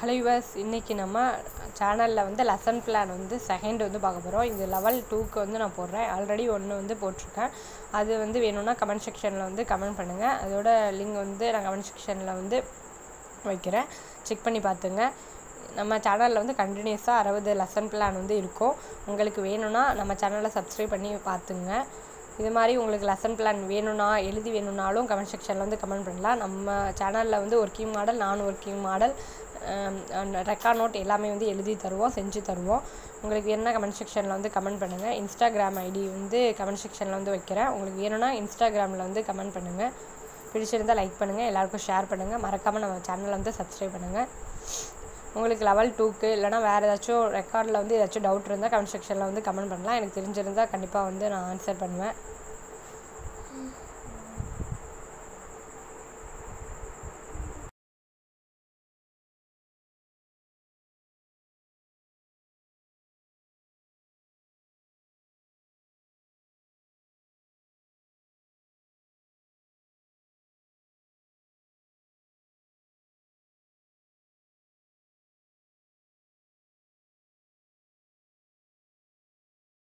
hello viewers இன்றைக்கி நம்ம சேனலில் வந்து லெசன் பிளான் வந்து செகண்ட் வந்து பார்க்க போகிறோம் இது லெவல் டூக்கு வந்து நான் போடுறேன் ஆல்ரெடி ஒன்று வந்து போட்டிருக்கேன் அது வந்து வேணும்னா கமெண்ட் செக்ஷனில் வந்து கமெண்ட் பண்ணுங்கள் அதோட லிங்க் வந்து நான் கமெண்ட் செக்ஷனில் வந்து வைக்கிறேன் செக் பண்ணி பார்த்துங்க நம்ம சேனலில் வந்து கண்டினியூஸாக அறுபது லெசன் பிளான் வந்து இருக்கும் உங்களுக்கு வேணும்னா நம்ம சேனலை சப்ஸ்கிரைப் பண்ணி பார்த்துங்க இது மாதிரி உங்களுக்கு லெசன் பிளான் வேணும்னா எழுதி வேணும்னாலும் கமெண்ட் செக்ஷனில் வந்து கமெண்ட் பண்ணலாம் நம்ம சேனலில் வந்து ஒர்க்கிங் மாடல் நான் ஒர்க்கிங் மாடல் ரெக்கார்ட் நோட் எல்லாமே வந்து எழுதி தருவோம் செஞ்சு தருவோம் உங்களுக்கு வேணும்னா கமெண்ட் செக்ஷனில் வந்து கமெண்ட் பண்ணுங்கள் இன்ஸ்டாகிராம் ஐடி வந்து கமெண்ட் செக்ஷனில் வந்து வைக்கிறேன் உங்களுக்கு வேணும்னா இன்ஸ்டாகிராமில் வந்து கமெண்ட் பண்ணுங்கள் பிடிச்சிருந்தால் லைக் பண்ணுங்கள் எல்லாருக்கும் ஷேர் பண்ணுங்கள் மறக்காமல் நம்ம சேனலை வந்து சப்ஸ்கிரைப் பண்ணுங்கள் உங்களுக்கு லெவல் டூக்கு இல்லைனா வேறு ஏதாச்சும் ரெக்கார்டில் வந்து ஏதாச்சும் டவுட் இருந்தால் கமெண்ட் செக்ஷனில் வந்து கமெண்ட் பண்ணலாம் எனக்கு தெரிஞ்சிருந்தால் கண்டிப்பாக வந்து நான் ஆன்சர் பண்ணுவேன்